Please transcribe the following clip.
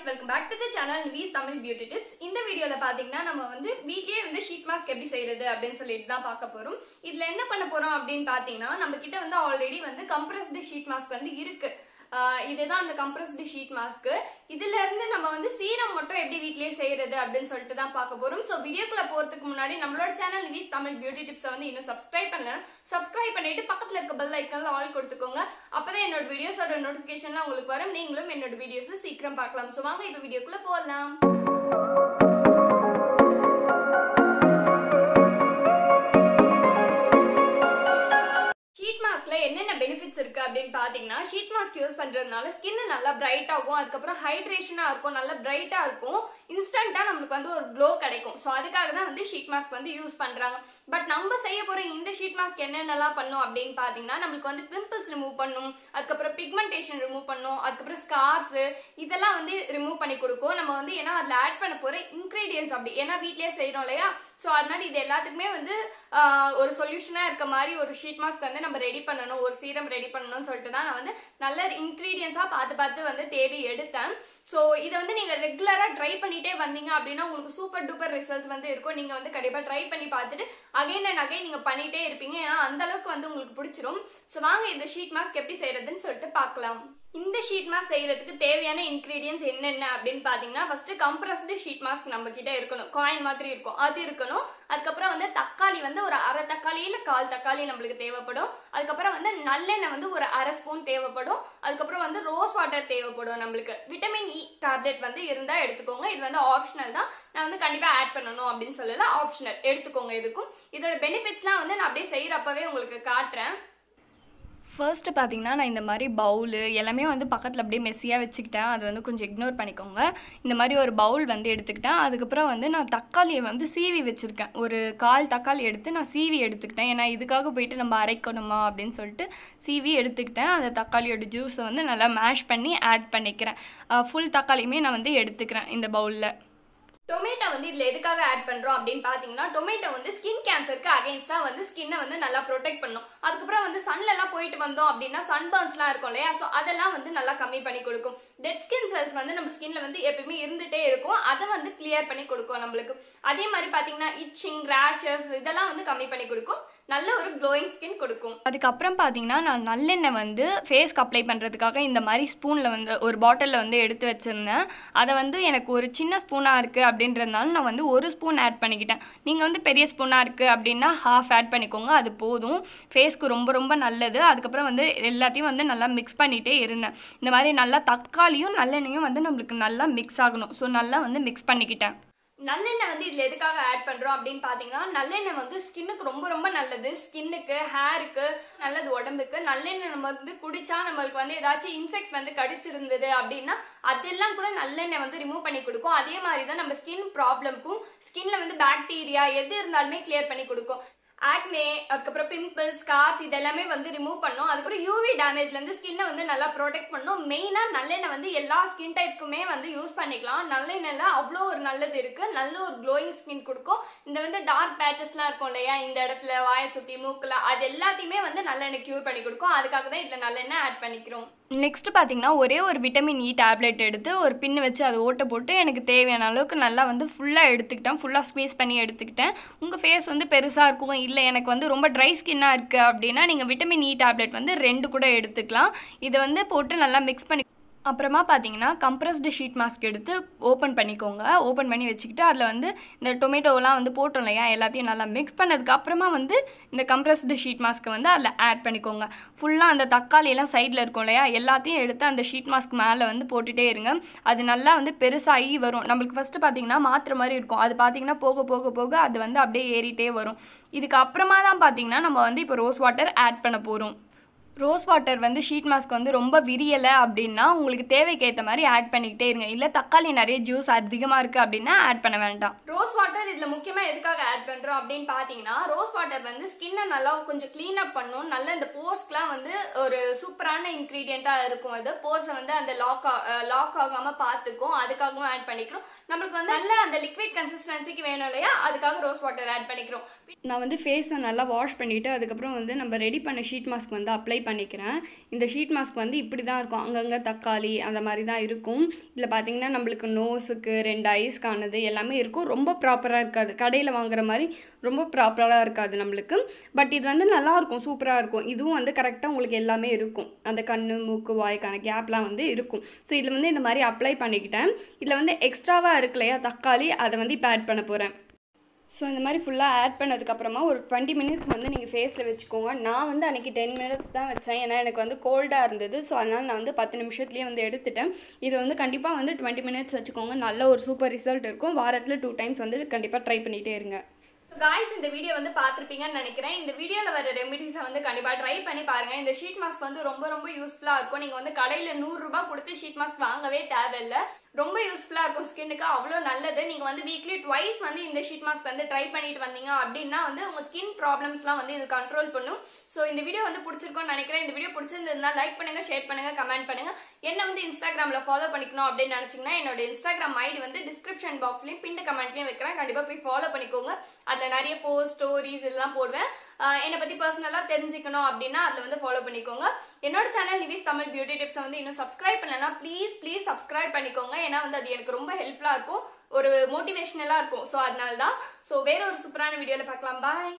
guys welcome back to the channel Nivis Tamil beauty tips இந்த வீடியோல பாத்தீங்கன்னா நம்ம வந்து வீட்லயே வந்து ஷீட் மாஸ்க் எப்படி செய்யறது அப்படின்னு சொல்லிட்டு தான் பார்க்க போறோம் இதுல என்ன பண்ண போறோம் அப்படின்னு பாத்தீங்கன்னா நம்ம கிட்ட வந்து ஆல்ரெடி வந்து கம்ப்ரஸ்டு ஷீட் மாஸ்க் வந்து இருக்கு ஆஹ் இதுதான் அந்த கம்ப்ரஸ்டு ஷீட் மாஸ்க் இதுல இருந்து நம்ம வந்து சீரம் மட்டும் எப்படி வீட்லயே செய்யறது அப்படின்னு சொல்லிட்டு தான் பார்க்க போறோம் சோ வீடியோக்குள்ள போறதுக்கு முன்னாடி நம்மளோட channel Nivis Tamil beauty tips வந்து இன்னும் சப்ஸ்கிரைப் பண்ணல சப்ஸ்கிரைப் பண்ணிட்டு பக்கத்துல இருக்க பெல் ஐக்கன்ல ஆல் கொடுத்துக்கோங்க அப்பதான் என்னோட வீடியோஸோட நோட்டிபிகேஷன்லாம் உங்களுக்கு வரும் நீங்களும் என்னோட வீடியோஸ் சீக்கிரம் பார்க்கலாம் சோ வாங்க இப்ப வீடியோக்குள்ள போகலாம் ஷீட் மாஸ்க்ல என்னென்ன பெனிஃபிட்ஸ் இருக்கு அப்படின்னு பாத்தீங்கன்னா ஷீட் மாஸ்க் யூஸ் பண்றதுனால ஸ்கின் நல்லா பிரைட் ஆகும் அதுக்கப்புறம் ஹைட்ரேஷனா இருக்கும் நல்லா பிரைட்டா இருக்கும் இன்ஸ்டன்டா நம்மளுக்கு வந்து ஒரு க்ளோ கிடைக்கும் ஸோ அதுக்காக தான் வந்து ஷீட் மாஸ்க் வந்து யூஸ் பண்றாங்க பட் நம்ம செய்ய போற இந்த ஷீட் மாஸ்க் என்னென்னலாம் பண்ணும் அப்படின்னு பாத்தீங்கன்னா நம்மளுக்கு வந்து பிம்பிள்ஸ் ரிமூவ் பண்ணும் அதுக்கப்புறம் பிக்மெண்டேஷன் ரிமூவ் பண்ணும் அதுக்கப்புறம் ஸ்கார்ஸ் இதெல்லாம் வந்து ரிமூவ் பண்ணி கொடுக்கும் நம்ம வந்து ஏன்னா அதுல ஆட் பண்ண போற இன்கிரீடியன்ஸ் அப்படி ஏன்னா வீட்லயே செய்யறோம் இல்லையா ஸோ அதனால இது எல்லாத்துக்குமே வந்து ஆஹ், ஒரு சொல்யூஷனா இருக்க மாதிரி ஒரு ஷீட் மாஸ்க் வந்து நம்ம ரெடி பண்ணணும் ஒரு சீரம் ரெடி பண்ணணும்னு சொல்லிட்டு தான் நான் வந்து நல்ல இன்கிரீடியன்ஸா பார்த்து பார்த்து வந்து தேடி எடுத்தேன் ஸோ இதை வந்து நீங்க ரெகுலரா ட்ரை பண்ணிட்டே வந்தீங்க அப்படின்னா உங்களுக்கு சூப்பர் டூப்பர் ரிசல்ட்ஸ் வந்து இருக்கும் நீங்க வந்து கண்டிப்பா ட்ரை பண்ணி பார்த்துட்டு அகைன் அண்ட் அகைன் நீங்க பண்ணிட்டே இருப்பீங்க ஏன்னா அந்த அளவுக்கு வந்து உங்களுக்கு பிடிச்சிரும் ஸோ வாங்க இந்த ஷீட் மாஸ்க் எப்படி செய்யறதுன்னு சொல்லிட்டு பார்க்கலாம் இந்த ஷீட் மாஸ்க் செய்யறதுக்கு தேவையான இன்கிரீடியன்ஸ் என்னென்ன அப்படின்னு பாத்தீங்கன்னா ஃபர்ஸ்ட் கம்ப்ரஸ்டு ஷீட் மாஸ்க் நம்ம கிட்ட இருக்கணும் காயின் மாதிரி இருக்கும் அது இருக்கணும் அதுக்கப்புறம் வந்து தக்காளி வந்து ஒரு அரை தக்காளி இல்ல கால் தக்காளி நம்மளுக்கு தேவைப்படும் அதுக்கப்புறம் வந்து நல்லெண்ணெய் வந்து ஒரு அரை ஸ்பூன் தேவைப்படும் அதுக்கப்புறம் வந்து ரோஸ் வாட்டர் தேவைப்படும் நம்மளுக்கு விட்டமின் இ டேப்லெட் வந்து இருந்தா எடுத்துக்கோங்க இது வந்து ஆப்ஷனல் தான் நான் வந்து கண்டிப்பா ஆட் பண்ணணும் அப்படின்னு சொல்லல ஆப்ஷனல் எடுத்துக்கோங்க இதுக்கும் இதோட பெனிஃபிட்ஸ்லாம் வந்து நான் அப்படியே செய்யறப்பவே உங்களுக்கு காட்டுறேன் ஃபர்ஸ்ட்டு பார்த்தீங்கன்னா நான் இந்த மாதிரி பவுலு எல்லாமே வந்து பக்கத்தில் அப்படியே மெஸ்ஸியாக வச்சுக்கிட்டேன் அது வந்து கொஞ்சம் இக்னோர் பண்ணிக்கோங்க இந்த மாதிரி ஒரு பவுல் வந்து எடுத்துக்கிட்டேன் அதுக்கப்புறம் வந்து நான் தக்காளியை வந்து சீவி வச்சுருக்கேன் ஒரு கால் தக்காளி எடுத்து நான் சீவி எடுத்துக்கிட்டேன் ஏன்னா இதுக்காக போயிட்டு நம்ம அரைக்கணுமா அப்படின்னு சொல்லிட்டு சீவி எடுத்துக்கிட்டேன் அந்த தக்காளியோட ஜூஸை வந்து நல்லா மேஷ் பண்ணி ஆட் பண்ணிக்கிறேன் ஃபுல் தக்காளியுமே நான் வந்து எடுத்துக்கிறேன் இந்த பவுலில் டொமேட்டோ வந்து இதுல எதுக்காக ஆட் பண்றோம் அப்படின்னு பாத்தீங்கன்னா டொமேட்டோ வந்து ஸ்கின் கேன்சருக்கு அகைன்ஸ்டா வந்து ஸ்கின்னை வந்து நல்லா ப்ரொடெக்ட் பண்ணும் அதுக்கப்புறம் வந்து சன்ல எல்லாம் போயிட்டு வந்தோம் அப்படின்னா சன் எல்லாம் இருக்கும் இல்லையா ஸோ அதெல்லாம் வந்து நல்லா கம்மி பண்ணி கொடுக்கும் டெட் ஸ்கின் செல்ஸ் வந்து நம்ம ஸ்கின்ல வந்து எப்பயுமே இருந்துட்டே இருக்கும் அதை வந்து கிளியர் பண்ணி கொடுக்கும் நம்மளுக்கு அதே மாதிரி பாத்தீங்கன்னா இச்சிங் ரேஷஸ் இதெல்லாம் வந்து கம்மி பண்ணி கொடுக்கும் நல்ல ஒரு க்ளோயிங் ஸ்கின் கொடுக்கும் அதுக்கப்புறம் பார்த்தீங்கன்னா நான் நல்லெண்ணெய் வந்து ஃபேஸ்க்கு அப்ளை பண்ணுறதுக்காக இந்த மாதிரி ஸ்பூனில் வந்து ஒரு பாட்டிலில் வந்து எடுத்து வச்சுருந்தேன் அதை வந்து எனக்கு ஒரு சின்ன ஸ்பூனாக இருக்குது அப்படின்றதுனால நான் வந்து ஒரு ஸ்பூன் ஆட் பண்ணிக்கிட்டேன் நீங்கள் வந்து பெரிய ஸ்பூனாக இருக்குது அப்படின்னா ஹாஃப் ஆட் பண்ணிக்கோங்க அது போதும் ஃபேஸ்க்கு ரொம்ப ரொம்ப நல்லது அதுக்கப்புறம் வந்து எல்லாத்தையும் வந்து நல்லா மிக்ஸ் பண்ணிகிட்டே இருந்தேன் இந்த மாதிரி நல்லா தக்காளியும் நல்லெண்ணெயும் வந்து நம்மளுக்கு நல்லா மிக்ஸ் ஆகணும் ஸோ நல்லா வந்து மிக்ஸ் பண்ணிக்கிட்டேன் நல்லெண்ணெய் வந்து இதுல எதுக்காக ஆட் பண்றோம் அப்படின்னு பாத்தீங்கன்னா நல்லெண்ணெய் வந்து ஸ்கின்னுக்கு ரொம்ப ரொம்ப நல்லது ஸ்கின்னுக்கு ஹேருக்கு நல்லது உடம்புக்கு நல்லெண்ணெய் நம்ம வந்து குடிச்சா நம்மளுக்கு வந்து ஏதாச்சும் இன்செக்ட்ஸ் வந்து கடிச்சிருந்தது அப்படின்னா அதெல்லாம் கூட நல்லெண்ணெய் வந்து ரிமூவ் பண்ணி கொடுக்கும் அதே மாதிரி தான் நம்ம ஸ்கின் ப்ராப்ளம்க்கும் ஸ்கின்ல வந்து பாக்டீரியா எது இருந்தாலுமே கிளியர் பண்ணி கொடுக்கும் ஆக்னே அதுக்கப்புறம் பிம்பிள்ஸ் ஸ்கார்ஸ் இதெல்லாமே வந்து ரிமூவ் பண்ணும் அதுக்கப்புறம் யூவி டேமேஜ்ல இருந்து ஸ்கின்னை வந்து நல்லா ப்ரொடெக்ட் பண்ணும் மெயினா நல்லெண்ணெய் வந்து எல்லா ஸ்கின் டைப்புக்குமே வந்து யூஸ் பண்ணிக்கலாம் நல்லெண்ணெய்ல அவ்வளோ ஒரு நல்லது இருக்கு நல்ல ஒரு க்ளோயிங் ஸ்கின் கொடுக்கும் இந்த வந்து டார்க் பேச்சஸ்லாம் இருக்கும் இல்லையா இந்த இடத்துல வாயை சுத்தி மூக்குல அது எல்லாத்தையுமே வந்து நல்லெண்ணெய் கியூர் பண்ணி கொடுக்கும் அதுக்காக தான் இதுல நல்லெண்ணெய் ஆட் பண்ணிக்கிறோம் நெக்ஸ்ட் பார்த்தீங்கன்னா ஒரே ஒரு விட்டமின் இ டேப்லெட் எடுத்து ஒரு பின்னு வச்சு அதை ஓட்ட போட்டு எனக்கு தேவையான அளவுக்கு நல்லா வந்து ஃபுல்லாக எடுத்துக்கிட்டேன் ஃபுல்லாக ஸ்பேஸ் பண்ணி எடுத்துக்கிட்டேன் உங்கள் ஃபேஸ் வந்து பெருசாக இருக்கும் இல்லை எனக்கு வந்து ரொம்ப ட்ரை ஸ்கின்னாக இருக்குது அப்படின்னா நீங்கள் விட்டமின் இ டேப்லெட் வந்து ரெண்டு கூட எடுத்துக்கலாம் இதை வந்து போட்டு நல்லா மிக்ஸ் பண்ணி அப்புறமா பார்த்தீங்கன்னா கம்ப்ரஸ்டு ஷீட் மாஸ்க் எடுத்து ஓப்பன் பண்ணிக்கோங்க ஓப்பன் பண்ணி வச்சுக்கிட்டு அதில் வந்து இந்த டொமேட்டோலாம் வந்து போட்டோம் இல்லையா எல்லாத்தையும் நல்லா மிக்ஸ் பண்ணதுக்கு அப்புறமா வந்து இந்த கம்ப்ரஸ்டு ஷீட் மாஸ்க்கை வந்து அதில் ஆட் பண்ணிக்கோங்க ஃபுல்லாக அந்த தக்காளி எல்லாம் சைடில் இருக்கும் இல்லையா எல்லாத்தையும் எடுத்து அந்த ஷீட் மாஸ்க் மேலே வந்து போட்டுட்டே இருங்க அது நல்லா வந்து பெருசாகி வரும் நம்மளுக்கு ஃபஸ்ட்டு பார்த்தீங்கன்னா மாத்திரை மாதிரி இருக்கும் அது பார்த்தீங்கன்னா போக போக போக அது வந்து அப்படியே ஏறிட்டே வரும் இதுக்கு அப்புறமா தான் பார்த்தீங்கன்னா நம்ம வந்து இப்போ ரோஸ் வாட்டர் ஆட் பண்ண போகிறோம் ரோஸ் வாட்டர் வந்து ஷீட் மாஸ்க் வந்து ரொம்ப விரியலை அப்படின்னா உங்களுக்கு தேவைக்கு ஏற்ற மாதிரி ஆட் பண்ணிக்கிட்டே இருங்க இல்லை தக்காளி நிறைய ஜூஸ் அதிகமாக இருக்குது அப்படின்னா ஆட் பண்ண வேண்டாம் ரோஸ் வாட்டர் இதுல முக்கியமா எதுக்காக ஆட் பண்றோம் அப்படின்னு பாத்தீங்கன்னா ரோஸ் வாட்டர் வந்து ஸ்கின்னை நல்லா கொஞ்சம் க்ளீன் அப் பண்ணும் நல்ல இந்த போர்ஸ்க்குலாம் வந்து ஒரு சூப்பரான இன்கிரீடியண்டா இருக்கும் அது போர்ஸை வந்து அந்த லாக் லாக் ஆகாம பாத்துக்கும் அதுக்காகவும் ஆட் பண்ணிக்கிறோம் நம்மளுக்கு வந்து நல்ல அந்த லிக்விட் கன்சிஸ்டன்சிக்கு வேணும் இல்லையா அதுக்காக ரோஸ் வாட்டர் ஆட் பண்ணிக்கிறோம் நான் வந்து ஃபேஸை நல்லா வாஷ் பண்ணிவிட்டு அதுக்கப்புறம் வந்து நம்ம ரெடி பண்ண ஷீட் மாஸ்க் வந்து அப்ளை பண்ணிக்கிறேன் இந்த ஷீட் மாஸ்க் வந்து இப்படி தான் இருக்கும் அங்கங்கே தக்காளி அந்த மாதிரி தான் இருக்கும் இதில் பார்த்தீங்கன்னா நம்மளுக்கு நோஸுக்கு ரெண்டு ஐஸ்க்கானது எல்லாமே இருக்கும் ரொம்ப ப்ராப்பராக இருக்காது கடையில் வாங்குற மாதிரி ரொம்ப ப்ராப்பராக இருக்காது நம்மளுக்கு பட் இது வந்து நல்லா இருக்கும் சூப்பராக இருக்கும் இதுவும் வந்து கரெக்டாக உங்களுக்கு எல்லாமே இருக்கும் அந்த கண்ணு மூக்கு வாய்க்கான கேப்லாம் வந்து இருக்கும் ஸோ இதில் வந்து இந்த மாதிரி அப்ளை பண்ணிக்கிட்டேன் இதில் வந்து எக்ஸ்ட்ராவாக இருக்கு இல்லையா தக்காளி அதை வந்து இப்போ ஆட் பண்ண போகிறேன் ஸோ இந்த மாதிரி ஃபுல்லாக ஆட் பண்ணதுக்கப்புறமா ஒரு டுவெண்ட்டி மினிட்ஸ் வந்து நீங்கள் ஃபேஸில் வச்சுக்கோங்க நான் வந்து அன்றைக்கி டென் மினிட்ஸ் தான் வச்சேன் ஏன்னா எனக்கு வந்து கோல்டாக இருந்தது ஸோ அதனால் நான் வந்து பத்து நிமிஷத்துலேயே வந்து எடுத்துட்டேன் இது வந்து கண்டிப்பாக வந்து டுவெண்ட்டி மினிட்ஸ் வச்சுக்கோங்க நல்ல ஒரு சூப்பர் ரிசல்ட் இருக்கும் வாரத்தில் டூ டைம்ஸ் வந்து கண்டிப்பாக ட்ரை பண்ணிகிட்டே இருங்க காய்ஸ் இந்த வீடியோ வந்து பார்த்துருப்பீங்கன்னு நினைக்கிறேன் இந்த வீடியோவில் வர ரெமிடிஸை வந்து கண்டிப்பாக ட்ரை பண்ணி பாருங்க இந்த ஷீட் மாஸ்க் வந்து ரொம்ப ரொம்ப யூஸ்ஃபுல்லாக இருக்கும் நீங்கள் வந்து கடையில் நூறுரூபா கொடுத்து ஷீட் மாஸ்க் வாங்கவே தேவையில்லை ரொம்ப யூஸ்ஃபுல்லாக இருக்கும் ஸ்கின்னுக்கு அவ்வளோ நல்லது நீங்கள் வந்து வீக்லி ட்வைஸ் வந்து இந்த ஷீட் மாஸ்க் வந்து ட்ரை பண்ணிட்டு வந்தீங்க அப்படின்னா வந்து உங்கள் ஸ்கின் ப்ராப்ளம்ஸ்லாம் வந்து இது கண்ட்ரோல் பண்ணும் ஸோ இந்த வீடியோ வந்து பிடிச்சிருக்கும்னு நினைக்கிறேன் இந்த வீடியோ பிடிச்சிருந்ததுனா லைக் பண்ணுங்க ஷேர் பண்ணுங்க கமெண்ட் பண்ணுங்க என்ன வந்து இன்ஸ்டாகிராமில் ஃபாலோ பண்ணிக்கணும் அப்படின்னு நினச்சிங்கன்னா என்னோட இன்ஸ்டாகிராம் ஐடி வந்து டிஸ்கிரிப்ஷன் பாக்ஸ்லையும் பின் கமெண்ட்லையும் வைக்கிறேன் கண்டிப்பாக போய் ஃபாலோ பண்ணிக்கோங்க அதில் நிறைய போஸ்ட் ஸ்டோரிஸ் எல்லாம் போடுவேன் என்னை பற்றி பர்சனலாக தெரிஞ்சுக்கணும் அப்படின்னா அதில் வந்து ஃபாலோ பண்ணிக்கோங்க என்னோட சேனல் நிவிஸ் தமிழ் பியூட்டி டிப்ஸை வந்து இன்னும் சப்ஸ்கிரைப் பண்ணலன்னா ப்ளீஸ் ப்ளீஸ் சப்ஸ்கிரைப் பண்ணிக்கோங்க ஏன்னா வந்து அது எனக்கு ரொம்ப ஹெல்ப்ஃபுல்லாக இருக்கும் ஒரு மோட்டிவேஷனலாக இருக்கும் ஸோ அதனால தான் ஸோ வேற ஒரு சூப்பரான வீடியோவில் பார்க்கலாம் பாய்